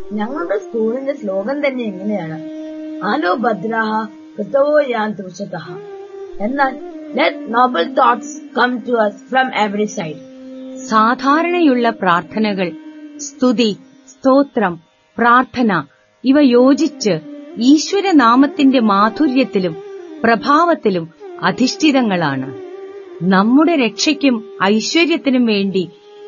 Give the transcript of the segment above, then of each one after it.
ഞങ്ങളുടെ സ്കൂളിന്റെ സ്ലോഗൻ തന്നെ എങ്ങനെയാണ് ആലോ ഭദ്രാഹ കൃതവോ യാൻ തൃശതഃ എന്നാൽ let noble thoughts come to us from every side സാധാരണയുള്ള പ്രാർത്ഥനകൾ സ്തുതി സ്തോത്രം പ്രാർത്ഥന ഇവ യോജിച്ച് ഈശ്വരനാമത്തിന്റെ മാധുര്യത്തിലും പ്രഭാവത്തിലും അധിഷ്ഠിതങ്ങളാണ് നമ്മുടെ രക്ഷയ്ക്കും ഐശ്വര്യത്തിനും വേണ്ടി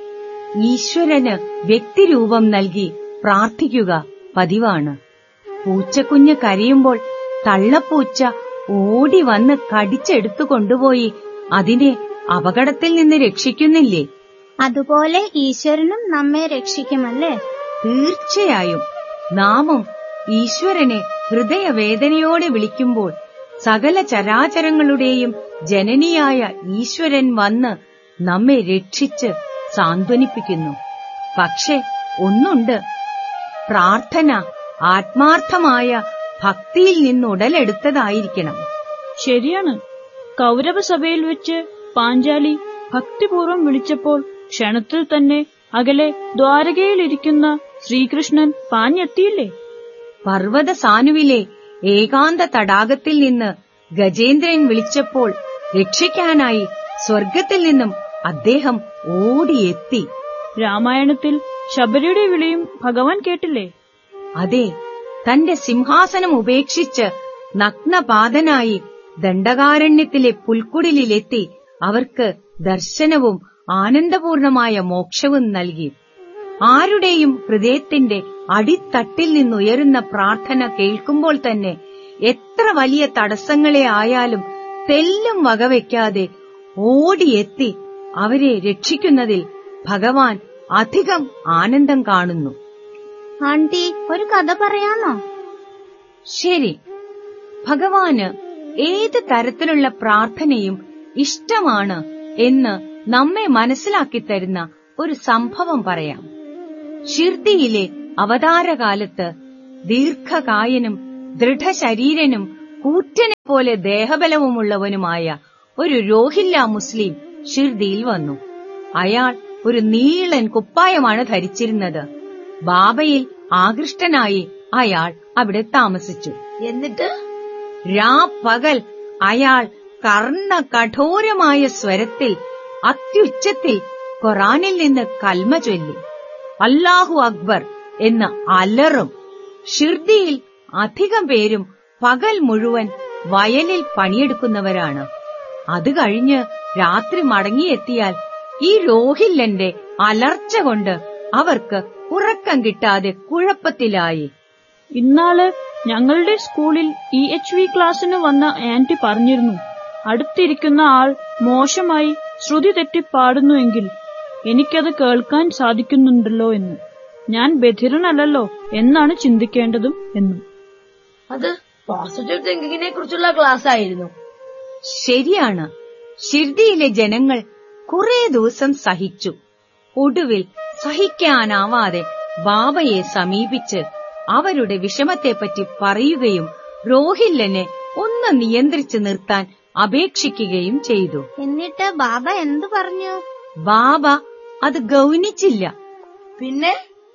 ഈശ്വരന് വ്യക്തിരൂപം നൽകി പ്രാർത്ഥിക്കുക പതിവാണ് പൂച്ചക്കുഞ്ഞ് കരയുമ്പോൾ തള്ളപ്പൂച്ച ഓടി വന്ന് കടിച്ചെടുത്തു കൊണ്ടുപോയി അതിനെ അപകടത്തിൽ നിന്ന് രക്ഷിക്കുന്നില്ലേ അതുപോലെ ഈശ്വരനും നമ്മെ രക്ഷിക്കുമല്ലേ തീർച്ചയായും നാമും ഈശ്വരനെ ഹൃദയവേദനയോടെ വിളിക്കുമ്പോൾ സകല ചരാചരങ്ങളുടെയും ജനനിയായ ഈശ്വരൻ വന്ന് നമ്മെ രക്ഷിച്ച് സാന്ത്വനിപ്പിക്കുന്നു പക്ഷെ ഒന്നുണ്ട് പ്രാർത്ഥന ആത്മാർത്ഥമായ ഭക്തിയിൽ നിന്നുടലെടുത്തതായിരിക്കണം ശരിയാണ് കൗരവസഭയിൽ വെച്ച് പാഞ്ചാലി ഭക്തിപൂർവ്വം വിളിച്ചപ്പോൾ ക്ഷണത്തിൽ തന്നെ അകലെ ദ്വാരകയിലിരിക്കുന്ന ശ്രീകൃഷ്ണൻ പാഞ്ഞെത്തിയില്ലേ പർവ്വത സാനുവിലെ ഏകാന്ത തടാകത്തിൽ നിന്ന് ഗജേന്ദ്രൻ വിളിച്ചപ്പോൾ രക്ഷിക്കാനായി സ്വർഗത്തിൽ നിന്നും അദ്ദേഹം ഓടിയെത്തി രാമായണത്തിൽ ശബരിയുടെ വിളിയും ഭഗവാൻ കേട്ടില്ലേ അതെ തന്റെ സിംഹാസനം ഉപേക്ഷിച്ച് നഗ്നപാതനായി ദണ്ഡകാരണ്യത്തിലെ പുൽക്കുടിലെത്തി അവർക്ക് ദർശനവും ആനന്ദപൂർണമായ മോക്ഷവും നൽകി ആരുടെയും ഹൃദയത്തിന്റെ അടിത്തട്ടിൽ നിന്നുയരുന്ന പ്രാർത്ഥന കേൾക്കുമ്പോൾ തന്നെ എത്ര വലിയ തടസ്സങ്ങളെ ആയാലും തെല്ലും വകവെക്കാതെ ഓടിയെത്തി അവരെ രക്ഷിക്കുന്നതിൽ ഭഗവാൻ അധികം ആനന്ദം കാണുന്നു ആണ്ടി ഒരു കഥ പറയാമോ ശരി ഭഗവാന് ഏത് തരത്തിലുള്ള പ്രാർത്ഥനയും ഇഷ്ടമാണ് എന്ന് നമ്മെ മനസ്സിലാക്കി തരുന്ന ഒരു സംഭവം പറയാം ഷിർദിയിലെ അവതാരകാലത്ത് ദീർഘകായനും ദൃഢശരീരനും കൂറ്റനെ പോലെ ദേഹബലവുമുള്ളവനുമായ ഒരു രോഹില്ല മുസ്ലിം ഷിർദിയിൽ വന്നു അയാൾ ഒരു നീളൻ കുപ്പായമാണ് ധരിച്ചിരുന്നത് ബാബയിൽ ആകൃഷ്ടനായി അയാൾ അവിടെ താമസിച്ചു എന്നിട്ട് രാപ്പകൽ അയാൾ കർണ കഠോരമായ സ്വരത്തിൽ അത്യുച്ചത്തിൽ ഖുറാനിൽ നിന്ന് കൽമ ചൊല്ലി അല്ലാഹു അക്ബർ എന്ന് അലറും ഷിർദിയിൽ അധികം പേരും പകൽ മുഴുവൻ വയലിൽ പണിയെടുക്കുന്നവരാണ് അത് കഴിഞ്ഞ് രാത്രി മടങ്ങിയെത്തിയാൽ ഈ രോഹില്ലന്റെ അലർച്ച കൊണ്ട് അവർക്ക് ഉറക്കം കിട്ടാതെ കുഴപ്പത്തിലായി ഇന്നാള് ഞങ്ങളുടെ സ്കൂളിൽ ഇ എച്ച് വി ക്ലാസ്സിന് വന്ന ആന്റി പറഞ്ഞിരുന്നു അടുത്തിരിക്കുന്ന ആൾ മോശമായി ശ്രുതി തെറ്റി പാടുന്നുവെങ്കിൽ എനിക്കത് കേൾക്കാൻ സാധിക്കുന്നുണ്ടല്ലോ എന്ന് ഞാൻ ബധിരനല്ലല്ലോ എന്നാണ് ചിന്തിക്കേണ്ടതും എന്നും അത് പോസിറ്റീവ് തിങ്കിങ്ങിനെ കുറിച്ചുള്ള ക്ലാസ് ആയിരുന്നു ശരിയാണ് ഷിർദിയിലെ ജനങ്ങൾ കുറെ ദിവസം സഹിച്ചു ഒടുവിൽ സഹിക്കാനാവാതെ ബാബയെ സമീപിച്ച് അവരുടെ വിഷമത്തെപ്പറ്റി പറയുകയും രോഹില്ലനെ ഒന്ന് നിയന്ത്രിച്ചു നിർത്താൻ അപേക്ഷിക്കുകയും ചെയ്തു എന്നിട്ട് ബാബ എന്തു പറഞ്ഞു ബാബ അത് ഗൗനിച്ചില്ല പിന്നെ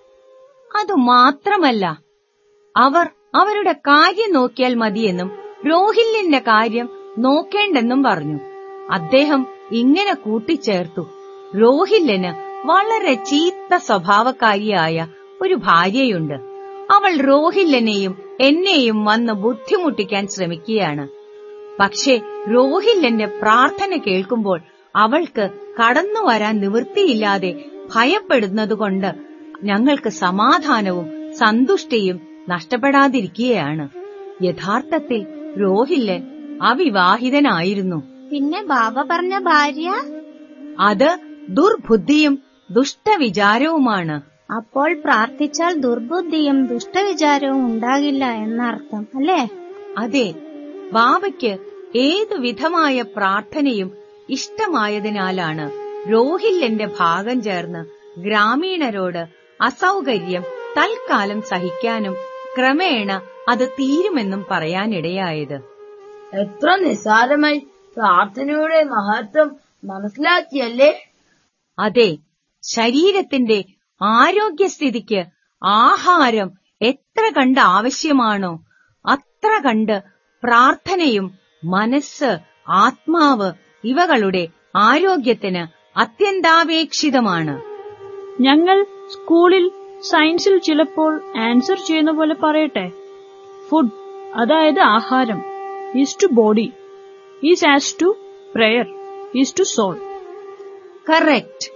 അതു മാത്രമല്ല അവർ അവരുടെ കാര്യം നോക്കിയാൽ മതിയെന്നും രോഹില്യന്റെ കാര്യം നോക്കേണ്ടെന്നും പറഞ്ഞു അദ്ദേഹം ഇങ്ങനെ കൂട്ടിച്ചേർത്തു രോഹില്യന് വളരെ ചീത്ത സ്വഭാവക്കാരിയായ ഒരു ഭാര്യയുണ്ട് അവൾ രോഹില്ലനെയും എന്നെയും വന്ന് ബുദ്ധിമുട്ടിക്കാൻ ശ്രമിക്കുകയാണ് പക്ഷേ രോഹില്ലന്റെ പ്രാർത്ഥന കേൾക്കുമ്പോൾ അവൾക്ക് കടന്നു വരാൻ നിവൃത്തിയില്ലാതെ ഭയപ്പെടുന്നതുകൊണ്ട് ഞങ്ങൾക്ക് സമാധാനവും സന്തുഷ്ടിയും നഷ്ടപ്പെടാതിരിക്കുകയാണ് യഥാർത്ഥത്തിൽ രോഹില്ലൻ അവിവാഹിതനായിരുന്നു പിന്നെ ബാബ പറഞ്ഞ ഭാര്യ അത് ദുർബുദ്ധിയും ദുഷ്ടവിചാരവുമാണ് അപ്പോൾ പ്രാർത്ഥിച്ചാൽ ദുർബുദ്ധിയും ദുഷ്ടവിചാരവും ഉണ്ടാകില്ല എന്നർത്ഥം അല്ലേ അതെ ബാബയ്ക്ക് ഏതു വിധമായ പ്രാർത്ഥനയും ഇഷ്ടമായതിനാലാണ് രോഹില്ലന്റെ ഭാഗം ചേർന്ന് ഗ്രാമീണരോട് അസൗകര്യം തൽക്കാലം സഹിക്കാനും ക്രമേണ അത് തീരുമെന്നും പറയാനിടയായത് എത്ര നിസ്സാരമായി പ്രാർത്ഥനയുടെ മഹത്വം മനസ്സിലാക്കിയല്ലേ അതെ ശരീരത്തിന്റെ ആരോഗ്യസ്ഥിതിക്ക് ആഹാരം എത്ര കണ്ട് ആവശ്യമാണോ അത്ര കണ്ട് പ്രാർത്ഥനയും മനസ്സ് ആത്മാവ് ഇവകളുടെ ആരോഗ്യത്തിന് അത്യന്താപേക്ഷിതമാണ് ഞങ്ങൾ സ്കൂളിൽ സയൻസിൽ ചിലപ്പോൾ ആൻസർ ചെയ്യുന്ന പോലെ പറയട്ടെ ഫുഡ് അതായത് ആഹാരം is to body is as to prayer is to soul correct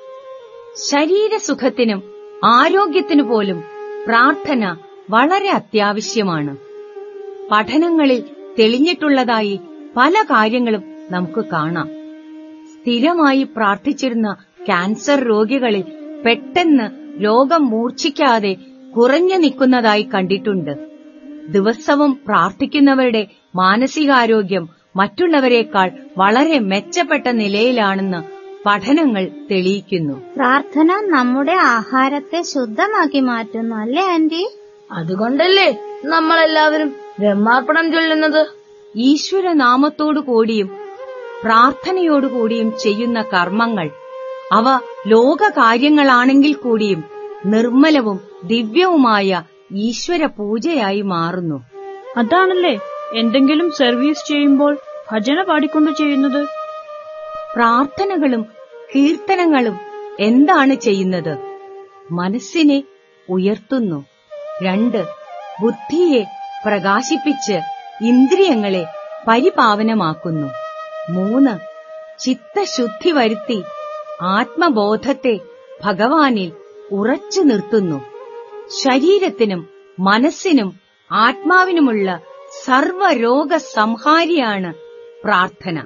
ശരീരസുഖത്തിനും ആരോഗ്യത്തിനു പോലും പ്രാർത്ഥന വളരെ അത്യാവശ്യമാണ് പഠനങ്ങളിൽ തെളിഞ്ഞിട്ടുള്ളതായി പല കാര്യങ്ങളും നമുക്ക് കാണാം സ്ഥിരമായി പ്രാർത്ഥിച്ചിരുന്ന ക്യാൻസർ രോഗികളിൽ പെട്ടെന്ന് രോഗം മൂർച്ഛിക്കാതെ കുറഞ്ഞു നിൽക്കുന്നതായി കണ്ടിട്ടുണ്ട് ദിവസവും പ്രാർത്ഥിക്കുന്നവരുടെ മാനസികാരോഗ്യം മറ്റുള്ളവരെക്കാൾ വളരെ മെച്ചപ്പെട്ട നിലയിലാണെന്ന് പഠനങ്ങൾ തെളിയിക്കുന്നു പ്രാർത്ഥന നമ്മുടെ ആഹാരത്തെ ശുദ്ധമാക്കി മാറ്റുന്നു അല്ലേ ആന്റി അതുകൊണ്ടല്ലേ നമ്മളെല്ലാവരും ബ്രഹ്മാർപ്പണം ചൊല്ലുന്നത് ഈശ്വരനാമത്തോടു കൂടിയും പ്രാർത്ഥനയോടുകൂടിയും ചെയ്യുന്ന കർമ്മങ്ങൾ അവ ലോക കാര്യങ്ങളാണെങ്കിൽ കൂടിയും നിർമ്മലവും ദിവ്യവുമായ ഈശ്വര പൂജയായി മാറുന്നു അതാണല്ലേ എന്തെങ്കിലും സർവീസ് ചെയ്യുമ്പോൾ ഭജന പാടിക്കൊണ്ട് ചെയ്യുന്നത് പ്രാർത്ഥനകളും കീർത്തനങ്ങളും എന്താണ് ചെയ്യുന്നത് മനസ്സിനെ ഉയർത്തുന്നു രണ്ട് ബുദ്ധിയെ പ്രകാശിപ്പിച്ച് ഇന്ദ്രിയങ്ങളെ പരിപാവനമാക്കുന്നു മൂന്ന് ചിത്തശുദ്ധി വരുത്തി ആത്മബോധത്തെ ഭഗവാനിൽ ഉറച്ചു നിർത്തുന്നു ശരീരത്തിനും മനസ്സിനും ആത്മാവിനുമുള്ള സർവരോഗ സംഹാരിയാണ് പ്രാർത്ഥന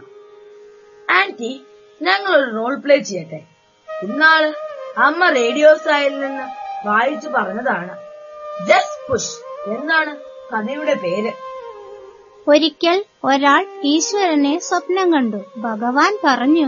ആന്റി ഞങ്ങൾ ഒരു റോൾ പ്ലേ ചെയ്യട്ടെ ഇന്നാള് അമ്മ റേഡിയോ സായിൽ നിന്ന് വായിച്ചു പറഞ്ഞതാണ് ജസ്റ്റ് പുഷ് എന്നാണ് കഥയുടെ പേര് ഒരിക്കൽ ഒരാൾ ഈശ്വരനെ സ്വപ്നം കണ്ടു ഭഗവാൻ പറഞ്ഞു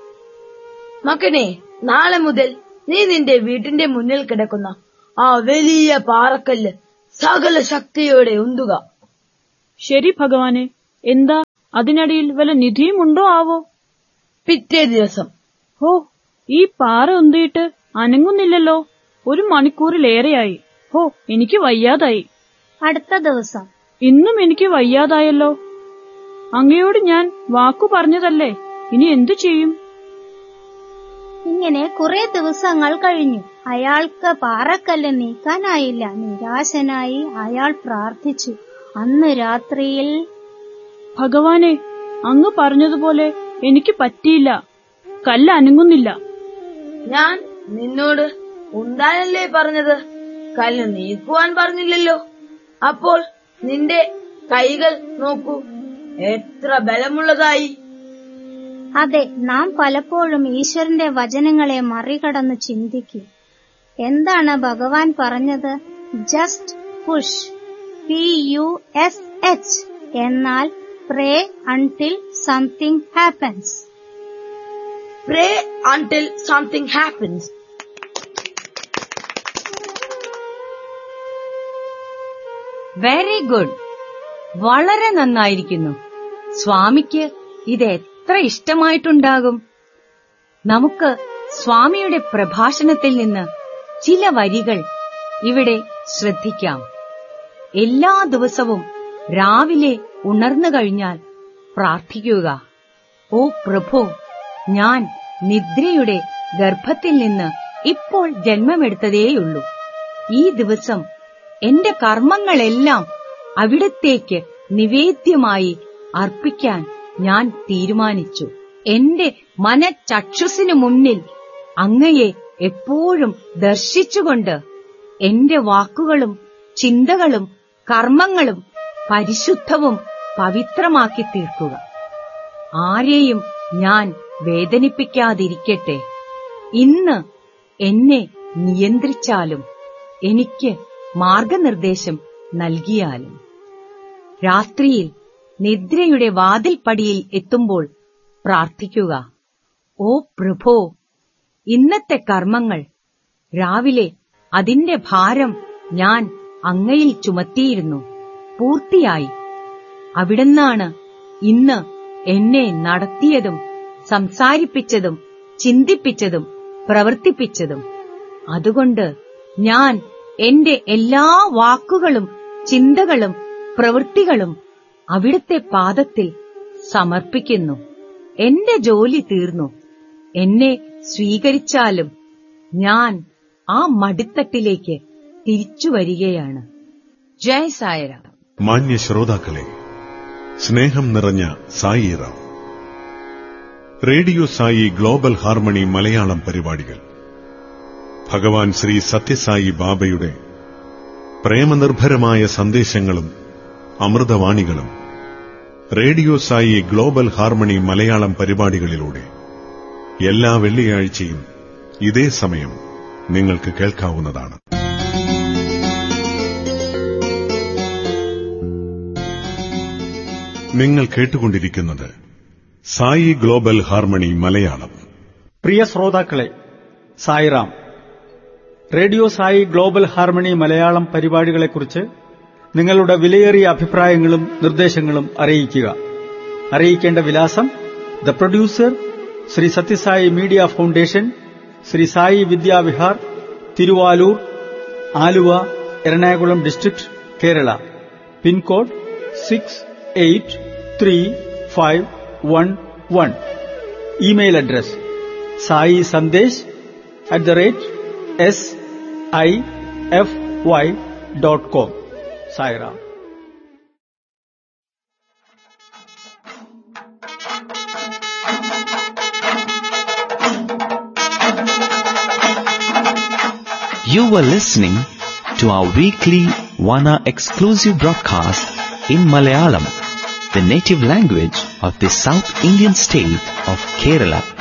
മകനെ നാളെ മുതൽ നീ നിന്റെ വീട്ടിന്റെ മുന്നിൽ കിടക്കുന്ന ആ വലിയ പാറക്കല്ല് സകല ശക്തിയോടെ ഉന്തുക ശരി ഭഗവാനെ എന്താ അതിനടിയിൽ വല്ല നിധിയുമുണ്ടോ ആവോ പിറ്റേ ദിവസം ഹോ ഈ പാറ ഉന്തിയിട്ട് അനങ്ങുന്നില്ലല്ലോ ഒരു മണിക്കൂറിലേറെയായി ഹോ എനിക്ക് വയ്യാതായി അടുത്ത ദിവസം ഇന്നും എനിക്ക് വയ്യാതായല്ലോ അങ്ങയോട് ഞാൻ വാക്കു പറഞ്ഞതല്ലേ ഇനി എന്തു ചെയ്യും ഇങ്ങനെ കുറെ ദിവസങ്ങൾ കഴിഞ്ഞു അയാൾക്ക് പാറക്കല്ല് നീക്കാനായില്ല നിരാശനായി അയാൾ പ്രാർത്ഥിച്ചു അന്ന് രാത്രിയിൽ ഭഗവാനെ അങ്ങ് പറഞ്ഞതുപോലെ എനിക്ക് പറ്റിയില്ല കല്ല് അനങ്ങുന്നില്ല ഞാൻ നിന്നോട് ഉണ്ടാനല്ലേ പറഞ്ഞത് കല്ല് നീക്കുവാൻ പറഞ്ഞില്ലല്ലോ അപ്പോൾ നിന്റെ കൈകൾ നോക്കൂ എത്ര ബലമുള്ളതായി അതെ നാം പലപ്പോഴും ഈശ്വരന്റെ വചനങ്ങളെ മറികടന്ന് ചിന്തിക്കും എന്താണ് ഭഗവാൻ പറഞ്ഞത് just push P U S H എന്നാൽ pray until something happens pray until something happens very good വളരെ നന്നായിരിക്കുന്നു സ്വാമിക്ക് ഇത് എത്ര ഇഷ്ടമായിട്ടുണ്ടാകും നമുക്ക് സ്വാമിയുടെ പ്രഭാഷണത്തിൽ നിന്ന് ചില വരികൾ ഇവിടെ ശ്രദ്ധിക്കാം എല്ലാ ദിവസവും രാവിലെ ഉണർന്നു കഴിഞ്ഞാൽ പ്രാർത്ഥിക്കുക ഓ പ്രഭു ഞാൻ നിദ്രയുടെ ഗർഭത്തിൽ നിന്ന് ഇപ്പോൾ ജന്മമെടുത്തതേയുള്ളൂ ഈ ദിവസം എന്റെ കർമ്മങ്ങളെല്ലാം അവിടത്തേക്ക് നിവേദ്യമായി അർപ്പിക്കാൻ ഞാൻ തീരുമാനിച്ചു എന്റെ മനചക്ഷുസിനു മുന്നിൽ അങ്ങയെ എപ്പോഴും ദർശിച്ചുകൊണ്ട് എന്റെ വാക്കുകളും ചിന്തകളും കർമ്മങ്ങളും പരിശുദ്ധവും പവിത്രമാക്കി തീർക്കുക ആരെയും ഞാൻ വേദനിപ്പിക്കാതിരിക്കട്ടെ ഇന്ന് എന്നെ നിയന്ത്രിച്ചാലും എനിക്ക് മാർഗനിർദ്ദേശം നൽകിയാലും രാത്രിയിൽ നിദ്രയുടെ വാതിൽപ്പടിയിൽ എത്തുമ്പോൾ പ്രാർത്ഥിക്കുക ഓ പ്രഭോ ഇന്നത്തെ കർമ്മങ്ങൾ രാവിലെ അതിന്റെ ഭാരം ഞാൻ അങ്ങയിൽ ചുമത്തിയിരുന്നു പൂർത്തിയായി അവിടുന്നാണ് ഇന്ന് എന്നെ നടത്തിയതും സംസാരിപ്പിച്ചതും ചിന്തിപ്പിച്ചതും പ്രവർത്തിപ്പിച്ചതും അതുകൊണ്ട് ഞാൻ എന്റെ എല്ലാ വാക്കുകളും ചിന്തകളും പ്രവൃത്തികളും അവിടുത്തെ പാദത്തിൽ സമർപ്പിക്കുന്നു എന്റെ ജോലി തീർന്നു എന്നെ സ്വീകരിച്ചാലും ഞാൻ ആ മടിത്തട്ടിലേക്ക് തിരിച്ചു വരികയാണ് ജയ് സായരാം മാന്യ ശ്രോതാക്കളെ സ്നേഹം നിറഞ്ഞ Sairam radio Sai global harmony Malayalam പരിപാടികൾ ഭഗവാൻ ശ്രീ സത്യസായി ബാബയുടെ പ്രേമനിർഭരമായ സന്ദേശങ്ങളും അമൃതവാണികളും radio Sai global harmony Malayalam പരിപാടികളിലൂടെ എല്ലാ വെള്ളിയാഴ്ചയും ഇതേ സമയം നിങ്ങൾക്ക് കേൾക്കാവുന്നതാണ് നിങ്ങൾ കേട്ടുകൊണ്ടിരിക്കുന്നത് സായി ഗ്ലോബൽ ഹാർമണി മലയാളം പ്രിയ ശ്രോതാക്കളെ Sairam radio Sai global harmony Malayalam പരിപാടികളെക്കുറിച്ച് നിങ്ങളുടെ വിലയേറിയ അഭിപ്രായങ്ങളും നിർദ്ദേശങ്ങളും അറിയിക്കുക അറിയിക്കേണ്ട വിലാസം the producer Shri Sathyasai media foundation Shri Sai Vidyavihar Thiruvaloor Aluva Ernakulam district Kerala pincode six eight three five one one email address Sai Sandesh at the rate S I F Y dot com Sairam You were listening to our weekly Wana exclusive broadcast in Malayalam, the native language of the South Indian state of Kerala.